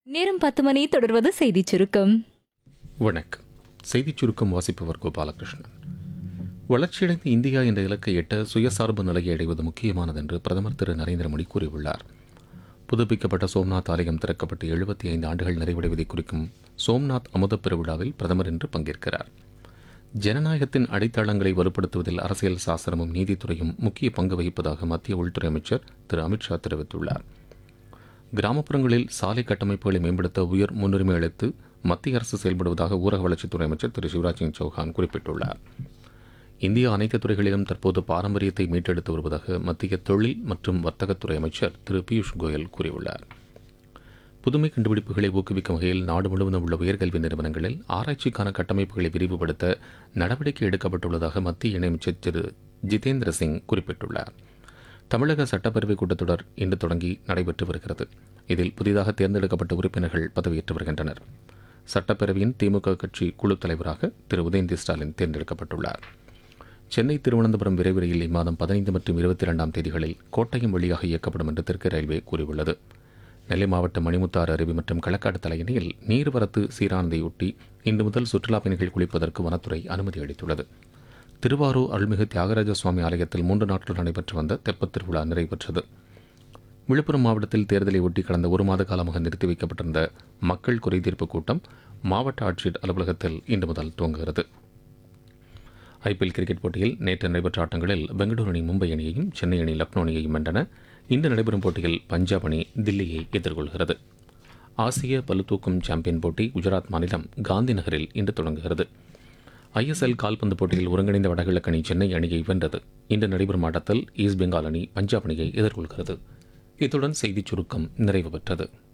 நேரம் பத்து மணி தொடர்வது செய்திச் சுருக்கம் வணக்கம் செய்திச் சுருக்கம் வாசிப்பவர் கோபாலகிருஷ்ணன் வளர்ச்சியடைந்த இந்தியா என்ற இலக்கை எட்ட சுயசார்பு நிலையை அடைவது முக்கியமானது என்று பிரதமர் திரு நரேந்திர மோடி கூறியுள்ளார் புதுப்பிக்கப்பட்ட சோம்நாத் ஆலயம் திறக்கப்பட்டு எழுபத்தி ஐந்து ஆண்டுகள் நிறைவடைவதை குறிக்கும் சோம்நாத் அமுதப் பெருவிழாவில் பிரதமர் இன்று பங்கேற்கிறார் ஜனநாயகத்தின் அடித்தளங்களை வலுப்படுத்துவதில் அரசியல் சாசனமும் நீதித்துறையும் முக்கிய பங்கு வகிப்பதாக மத்திய உள்துறை அமைச்சர் திரு அமித்ஷா தெரிவித்துள்ளார் கிராமப்புறங்களில் சாலை கட்டமைப்புகளை மேம்படுத்த உயர் முன்னுரிமை அளித்து மத்திய அரசு செயல்படுவதாக ஊரக வளர்ச்சித்துறை அமைச்சர் திரு சிவராஜ் சிங் சௌஹான் குறிப்பிட்டுள்ளார் இந்தியா அனைத்து துறைகளிலும் தற்போது பாரம்பரியத்தை மீட்டெடுத்து வருவதாக மத்திய தொழில் மற்றும் வர்த்தகத்துறை அமைச்சர் திரு பியூஷ் கோயல் கூறியுள்ளார் புதுமை கண்டுபிடிப்புகளை ஊக்குவிக்கும் வகையில் நாடு முழுவதும் உள்ள உயர்கல்வி நிறுவனங்களில் ஆராய்ச்சிக்கான கட்டமைப்புகளை விரிவுபடுத்த நடவடிக்கை எடுக்கப்பட்டுள்ளதாக மத்திய இணையமைச்சர் திரு ஜிதேந்திர சிங் குறிப்பிட்டுள்ளார் தமிழக சட்டப்பேரவை கூட்டத்தொடர் இன்று தொடங்கி நடைபெற்று வருகிறது இதில் புதிதாக தேர்ந்தெடுக்கப்பட்ட உறுப்பினர்கள் பதவியேற்று வருகின்றனர் சட்டப்பேரவையின் திமுக கட்சி குழு தலைவராக திரு உதயநிதி ஸ்டாலின் தேர்ந்தெடுக்கப்பட்டுள்ளார் சென்னை திருவனந்தபுரம் விரைவு ரயில் இம்மாதம் பதினைந்து மற்றும் இருபத்தி இரண்டாம் தேதிகளில் கோட்டயம் வழியாக இயக்கப்படும் என்று தெற்கு ரயில்வே கூறியுள்ளது நெல்லை மாவட்டம் மணிமுத்தாறு அருவி மற்றும் களக்காடு தலையணையில் நீர்வரத்து சீரானதையொட்டி இன்று முதல் சுற்றுலாப் பயணிகள் குளிப்பதற்கு வனத்துறை அனுமதி அளித்துள்ளது திருவாரூர் அருள்மிகு தியாகராஜ சுவாமி ஆலயத்தில் மூன்று நாட்கள் நடைபெற்று வந்த தெப்பத் திருவிழா நிறைவேற்றது விழுப்புரம் மாவட்டத்தில் தேர்தலை ஒட்டி கடந்த ஒரு மாத காலமாக நிறுத்தி வைக்கப்பட்டிருந்த மக்கள் குறைதீர்ப்பு கூட்டம் மாவட்ட ஆட்சியர் அலுவலகத்தில் இன்று முதல் துவங்குகிறது ஐபிஎல் கிரிக்கெட் போட்டியில் நேற்று நடைபெற்ற ஆட்டங்களில் பெங்களூரு அணி மும்பை அணியையும் சென்னை அணி லக்னோ அணியையும் வென்றன இன்று நடைபெறும் போட்டியில் பஞ்சாப் அணி தில்லியை எதிர்கொள்கிறது ஆசிய பளுதூக்கும் சாம்பியன் போட்டி குஜராத் மாநிலம் காந்தி நகரில் இன்று தொடங்குகிறது ஐஎஸ்எல் கால்பந்து போட்டியில் ஒருங்கிணைந்த வடகிழக்கு அணி சென்னை அணியை வென்றது இன்று நடைபெறும் ஆட்டத்தில் ஈஸ்ட் பெங்கால் அணி பஞ்சாப் அணியை எதிர்கொள்கிறது இத்துடன் செய்திச் சுருக்கம் நிறைவு பெற்றது